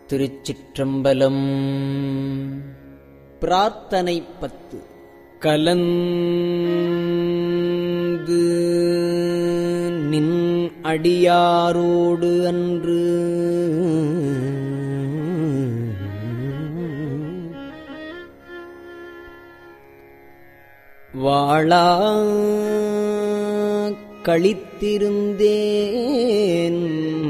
திருச்சிற்றம்பலம் பிரார்த்தனை பத்து கலந்து நின் அடியாரோடு அன்று வாழா கழித்திருந்தேன்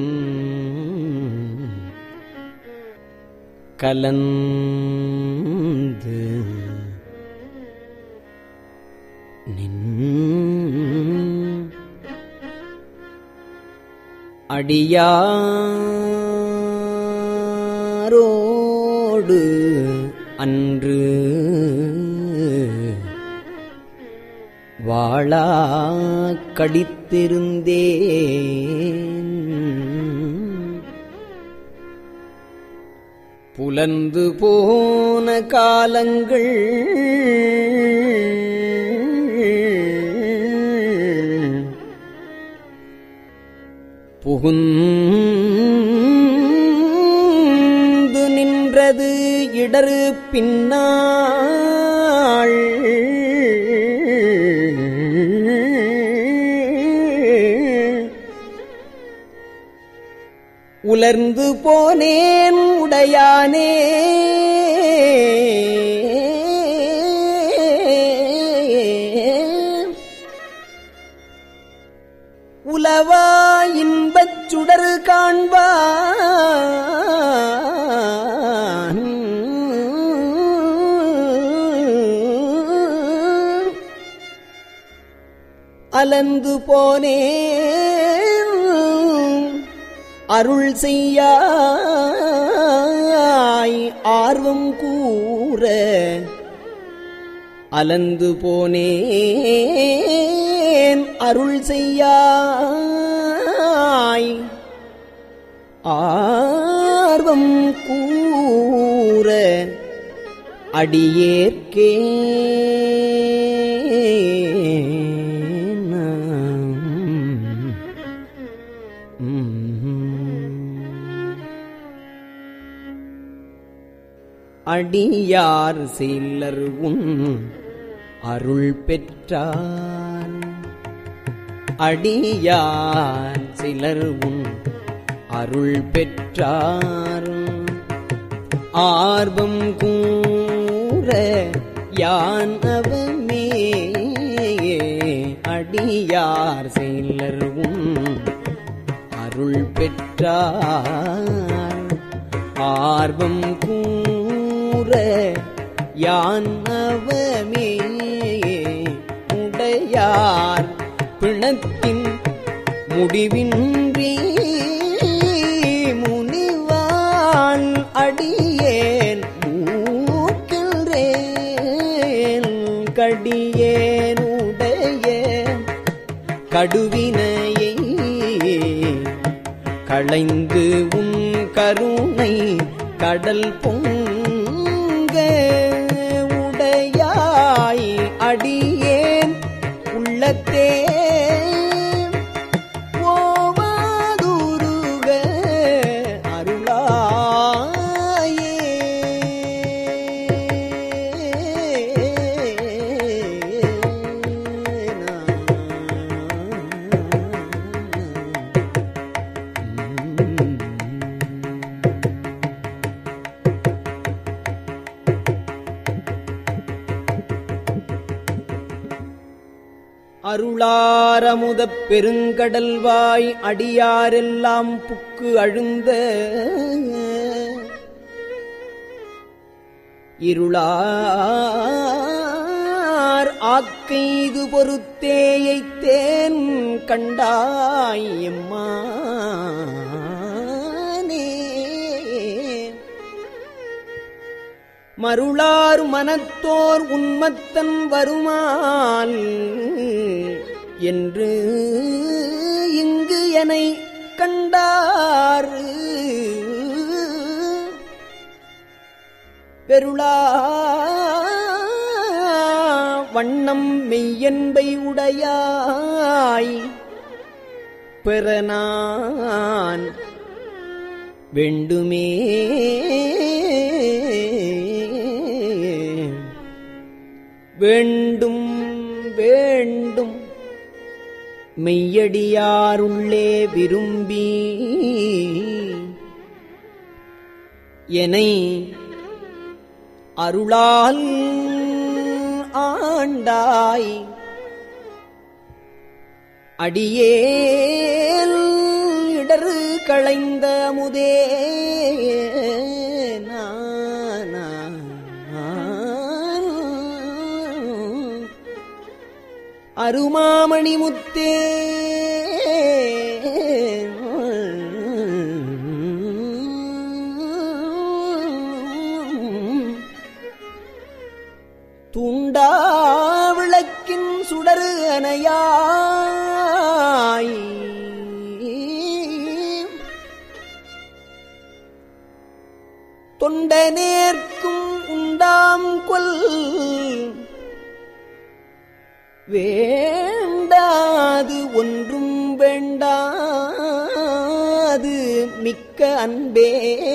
கலந்து நின் அடியாரோடு அன்று வாழா கடித்திருந்தேன் புலந்து போன காலங்கள் புகுந்து நின்றது இடரு பின்னாள் உலர்ந்து போனேன் உடையானே உலவா இன்பச் சுடரு காண்பான் அலந்து போனேன் அருள் செய்யாய் ஆர்வம் கூற அலந்து போனேன் அருள் செய்யாய் ஆர்வம் கூற அடியேற்கே அடியார் சிலர் உன் அருள் பெற்றார் அடியார் சிலர் உன் அருள் பெற்றார் ஆர்வம் கூற யான் அவமே அடியார் சிலர் உன் அருள் பெற்றார் ஆர்வம் கூற யான் அவமே உடையார் பிணத்தின் முடிவின்றி முனிவான் அடியேன் மூக்கின்றேன் கடியேனுடைய கடுவினையை களைந்து உன் கருணை கடல் பொங்க உடையாய் அடியேன் உள்ளத்தே ஓவாதுருக அருளாயே அருளாரமுதப் பெருங்கடல்வாய் அடியாரெல்லாம் புக்கு அழுந்த இருளார் ஆக்கைது பொறுத்தேயைத்தேன் கண்டாய் எம்மானே மருளார் மனத்தோர் உன்மத்தன் வருமால் என்று இங்கு எனை கண்டார் பெருளா வண்ணம் மெய்யன்பை உடையாய் பெறனான் வேண்டுமே வேண்டும் வேண்டும் மெய்யடியாருள்ளே விரும்பி என்னை அருளால் ஆண்டாய் அடியேல் இடரு களைந்த முதே நானா. அருமாமணி முத்தே தூண்டா விளக்கின் சுடரு அணையாய் தொண்ட நேர்க்கும் உண்டாம் கொல் வேண்டாது ஒன்றும் வேண்டாது மிக்க அன்பே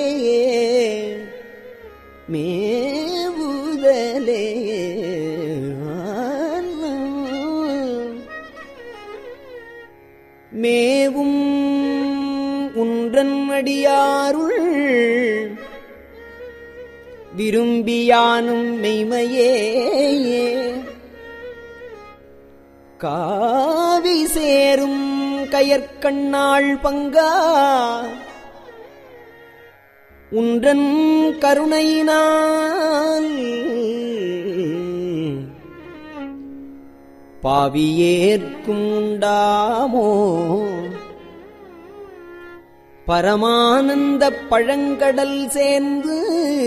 மேவுதலே மேவும் உன்றன் அடியாருள் விரும்பியானும் மெய்மையே காவி சேரும் கயற்கண்ணாள் பங்கா உன்றன் கருணையினால் பாவியேற்கும் உண்டாமோ பரமானந்த பழங்கடல் சேர்ந்து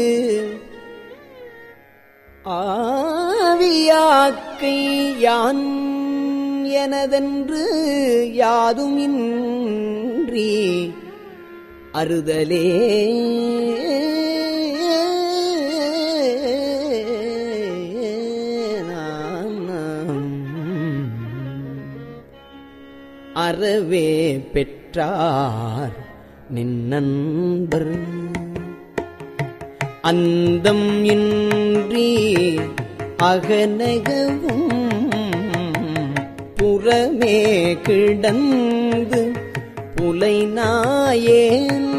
ஆவியாக்கை யான் எனதென்று யாதுமின்றி அறுதலே அறவே பெற்றார் நின்னன்பர் அந்தம் இன்றி அகநகவும் புறமே கிடந்து புலை நாயேன்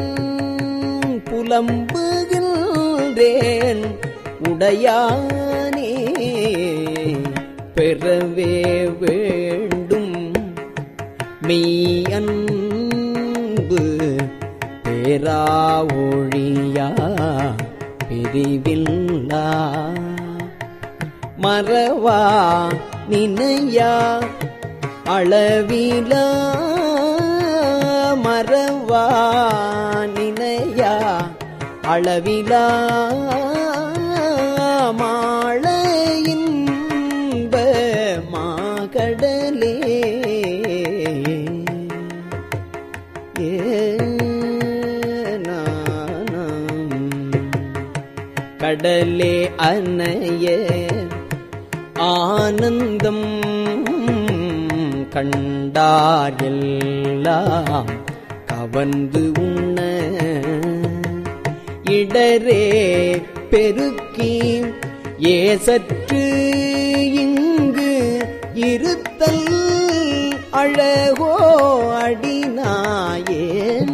புலம்புகின்றேன் உடையானே பெறவே வேண்டும் மெய் அன்பு பேரா ஒழியா பிரிவில்லா மறவா நினையா அளவிலா மறவா நினையா அளவிலா மாள இன்ப மாகடலே கடலே அனைய ஆனந்தம் கண்டார் எல்லாம் கவர்ந்து உண்ண இடரே பெருக்கி ஏசற்று இங்கு இருத்தல் அழகோ அடிநாயேன்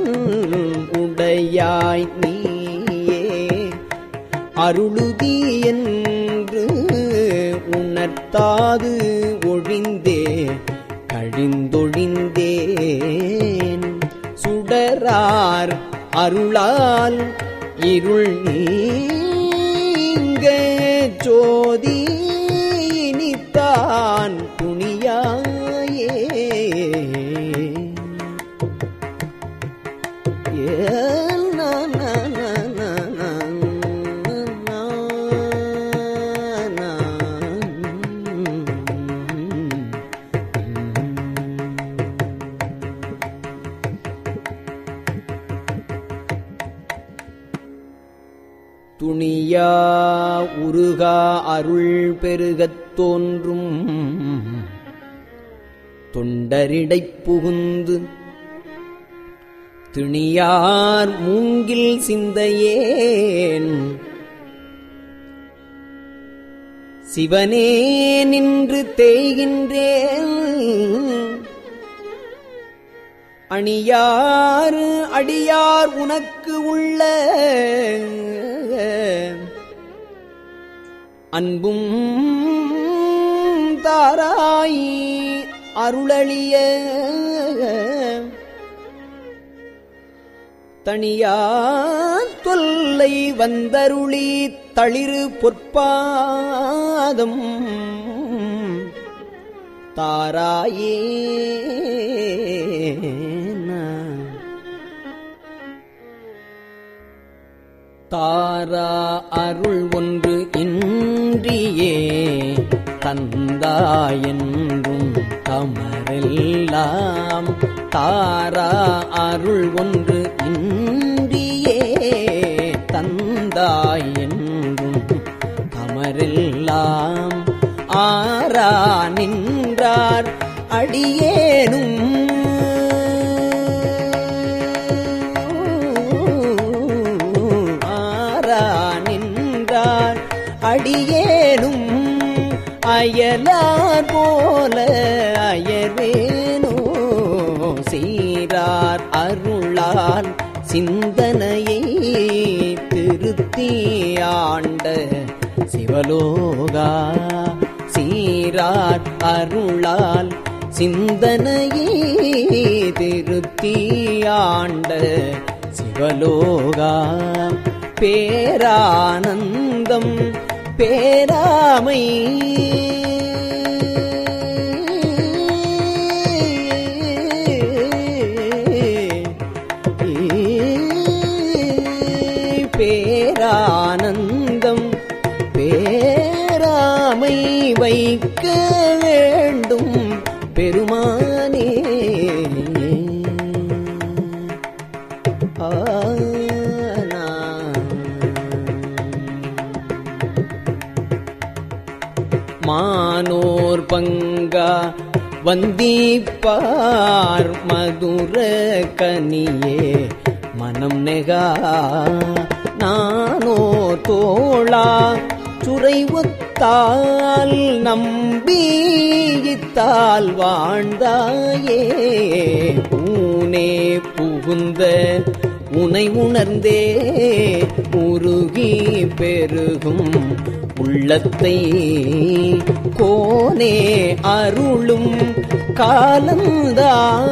உடையாய் நீயே அருளுதி என்று உணர்த்தாது ஒழிந்தே கழிந்தொழிந்தேன் சுடரார் அருளால் இருள் நீங்க ஜோதி இனித்தான் துணியாயே ஏல் நா நா நா நா நா நா நா. துணியா உருகா அருள் பெருகத் தோன்றும் தொண்டரிடைப் புகுந்து திணியார் மூங்கில் சிந்தையேன் சிவனே நின்று தேய்கின்றேன் அணியாறு அடியார் உனக்கு உள்ள அன்பும் தாராய் அருளளிய தனியா தொல்லை வந்தருளி தளிரு பொற்பாதம் தாராயே தாரா அருள் ஒன்று இன்றியே தந்தாயென்றும் தமரெல்லாம் தாரா அருள் ஒன்று இன்றியே தந்தாயென்றும் தமரெல்லாம் ஆரா நின்றார் அடியேனும் ஆரா நின்றார் அடியேனும் அயலார் போல அயர்வேனோ சீரார் அருளால் சிந்தனையை திருத்தி ஆண்ட சிவலோகா சீரார் அருளால் சிந்தனையே திருத்தி ஆண்ட சிவலோகா பேரானந்தம் பேராமை பேரானந்தம் பேராமை வைக்க வேண்டும் பெருமானே ஆனா மானோர் பங்கா வந்தீப்பார் மதுர கனியே மனம் நெகா நானோ தோளா சுரை ஒத்தால் நம்பியித்தால் வாழ்ந்தாயே பூனே புகுந்த உனை உணர்ந்தே உருகி பெருகும் உள்ளத்தை கோனே அருளும் காலந்தா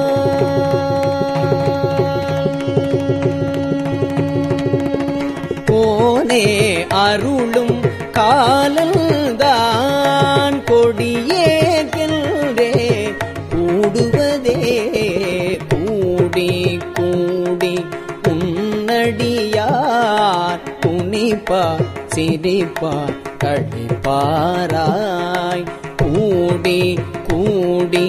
கோனே அருளும் காலந்தான் கொடியே கென்றே கூடுவதே கூடி கூடி உன்னடியார் துணிப்பா சிரிப்பா கழிப்பாராய் கூடி கூடி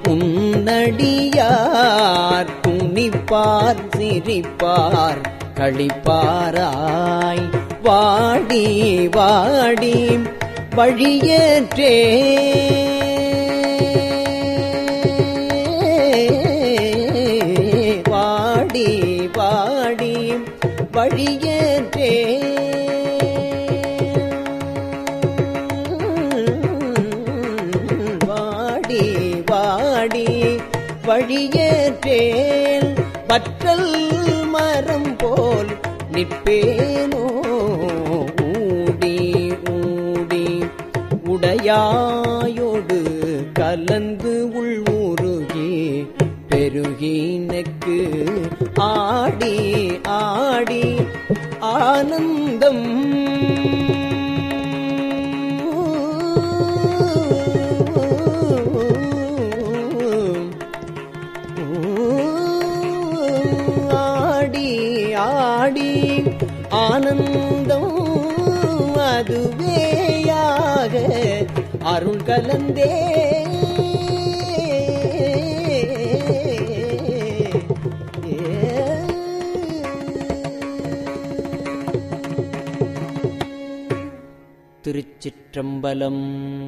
உன்னடியார் துணிப்பார் சிரிப்பார் களிப்பாராய் வாடி வாடி வழியேற்றே வாடி வாடி வழியேற்றே வாடி வாடி வழியேற்றேன் வற்றல் மரம் போல் நிற்பேனோ ஊடி ஊடி உடையாயோடு கலந்து உள்வுருகி பெருகினக்கு ஆடி ஆடி ஆனந்தம் ஆடி ஆடி ஆனந்தம் அதுவேயாக அருள் கலந்தே திருச்சிற்றம்பலம்